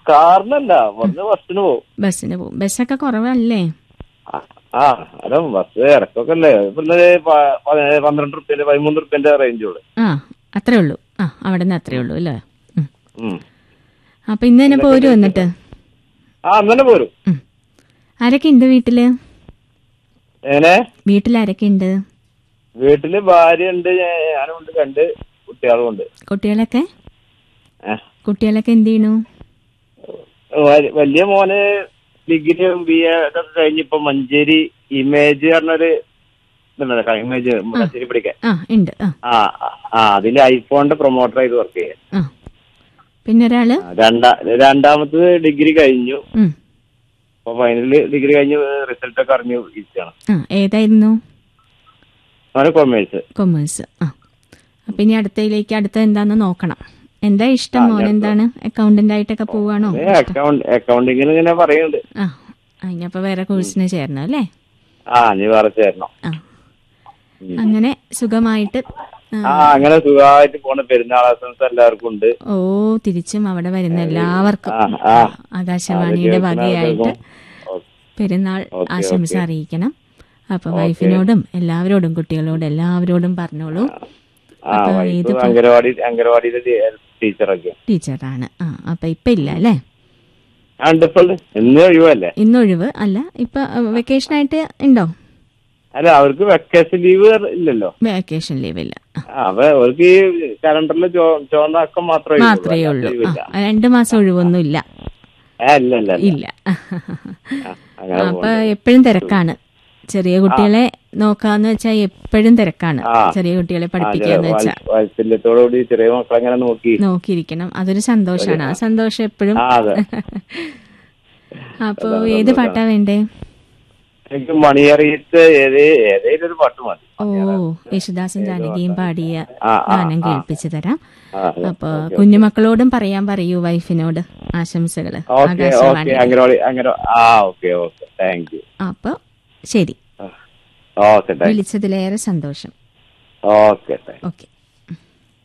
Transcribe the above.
കാറിനല്ല വന്ന് ബസ്സിന് പോകും ബസ്സിന് പോകും ബസ്സൊക്കെ കുറവല്ലേ ആ, ആ അല്ല ബസ് ഇടക്കൊക്കെ അല്ലേ പിന്നെ പ- പ- പന്ത്രണ്ട് റുപ്യന്റെ പതിമൂന്ന് റുപ്യന്റെ റേഞ്ചുള്ളു ആ അത്രേ ഉള്ളൂ ആ അവിടെ നിന്ന് അത്രേ ഉള്ളൂ അല്ലേ ഉം. ഉം അപ്പൊ ഇന്ന് തന്നെ പോരും എന്നിട്ട് ആ അന്നെ പോരും ഉം. ആരൊക്കെ ഉണ്ട് വീട്ടില് എങ്ങനെ വീട്ടിൽ ആരൊക്കെ ഉണ്ട് വീട്ടില് ഭാര്യ ഉണ്ട് ഞാനുണ്ട് രണ്ട് കുട്ടികളും ഉണ്ട് കുട്ടികളൊക്കെ ഏ. കുട്ടികളൊക്കെ എന്ത് ചെയ്യണു വ- വലിയ മോന് ഡിഗ്രിയും ബി എ ഒക്കെ കഴിഞ്ഞിപ്പോ മഞ്ചേരി ഇമേജ് പറഞ്ഞൊരു ഇതുണ്ടല്ലോ ഇമേജ് മഞ്ചേരി പഠിക്കാൻ ആ ഉണ്ട് ആ ആ ആ അതില് ഐഫോണിന്റെ പ്രൊമോട്ടർ ആയിട്ട് വർക്ക് ചെയ്യാൻ ആ പിന്നെ ഒരാള് ആ, രണ്ടാ രണ്ടാമത്തത് ഡിഗ്രി കഴിഞ്ഞു ഉം. അപ്പൊ ഫൈനല് ഡിഗ്രി കഴിഞ്ഞ് റിസൾട്ട് ഒക്കെ അറിഞ്ഞു ഇരിക്കുകയാണ് ആ ഏതായിരുന്നു അവന് കൊമേഴ്സ് കൊമേഴ്സ് ആ അപ്പൊ ഇനി അടുത്തയിലേക്ക് അടുത്ത എന്താന്ന് നോക്കണം എന്താ ഇഷ്ടം മോൻ എന്താണ് അക്കൗണ്ടന്റ് ആയിട്ടൊക്കെ പോവാണോ അക്കൗണ്ട് അക്കൗണ്ടിങ്ങിന് ഇങ്ങനെ പറയുന്നുണ്ട് ആ അതിനപ്പോ വേറെ കോഴ്സിന് ചേരണം അല്ലേ ആ നീ വേറെ ചേരണം ആ അങ്ങനെ സുഖമായിട്ട് ആ, ആ അങ്ങനെ സുഖമായിട്ട് പോണ പെരുന്നാൾ ആശംസ എല്ലാവർക്കും ഉണ്ട് ഓ തിരിച്ചും അവിടെ വരുന്ന എല്ലാവർക്കും ആ ആ ആകാശവാണിയുടെ വകയായിട്ട് പെരുന്നാൾ ഓക്കേ, ആശംസ അറിയിക്കണം അപ്പൊ വൈഫിനോടും എല്ലാവരോടും കുട്ടികളോടും എല്ലാവരോടും പറഞ്ഞോളൂ ആ വൈഫ് അംഗനവാടി അംഗനവാടിയിലെ ടീച്ചറൊക്കെ ടീച്ചറാണ് ആ അപ്പൊ ഇപ്പൊ ഇല്ല അല്ലേ ആ ഉണ്ട് ഇപ്പോൾ ഇന്ന് ഒഴിവല്ലേ ഇന്നൊഴിവ് അല്ല ഇപ്പൊ വെക്കേഷൻ ആയിട്ട് ഉണ്ടോ അല്ല അവർക്ക് വെക്കേഷൻ ലീവ് ഇല്ലല്ലോ വെക്കേഷൻ ലീവ് ഇല്ല ആ, ആ, അപ്പൊ അവർക്ക് ഈ കലണ്ടറിൽ ചുവന്ന അക്കം മാത്രമേ മാത്രമേ ഉള്ളൂ ആ രണ്ടു മാസം ഒഴിവൊന്നും ഇല്ല ഇല്ല ഇല്ല ഇല്ല. ഇല്ല ആ, അങ്ങനെ അപ്പൊ എപ്പോഴും തിരക്കാണ് ചെറിയ കുട്ടികളെ നോക്കാന്ന് വെച്ചാൽ എപ്പോഴും തിരക്കാണ് ആ. ചെറിയ കുട്ടികളെ പഠിപ്പിക്കാന്ന് വെച്ചാ വാത്സല്യത്തോടുകൂടി ചെറിയ മക്കളങ്ങനെ നോക്കി നോക്കിയിരിക്കണം അതൊരു സന്തോഷാണ് ആ സന്തോഷം എപ്പോഴും ആ അതെ അപ്പൊ ഏത് പാട്ടാ വേണ്ടേ എനിക്ക് മണിയറിയിട്ട് ഏതേ ഏതേലും ഒരു പാട്ട് മതി ഓ യേശുദാസും ജാനകിയും പാടിയ ആ, ആ, ഗാനം കേൾപ്പിച്ചു തരാം ആ, അതെ. അപ്പൊ കുഞ്ഞുമക്കളോടും പറയാൻ പറയൂ വൈഫിനോട് ആശംസകള് ഓക്കെ ഓക്കെ ആകാശവാണി അംഗനവാടി അങ്ങനെ ആ ഓക്കെ ഓക്കെ താങ്ക് യു അപ്പൊ ശരി ഓക്കെ താങ്ക് വിളിച്ചതിലേറെ സന്തോഷം ഓക്കെ താങ്ക് ഓക്കെ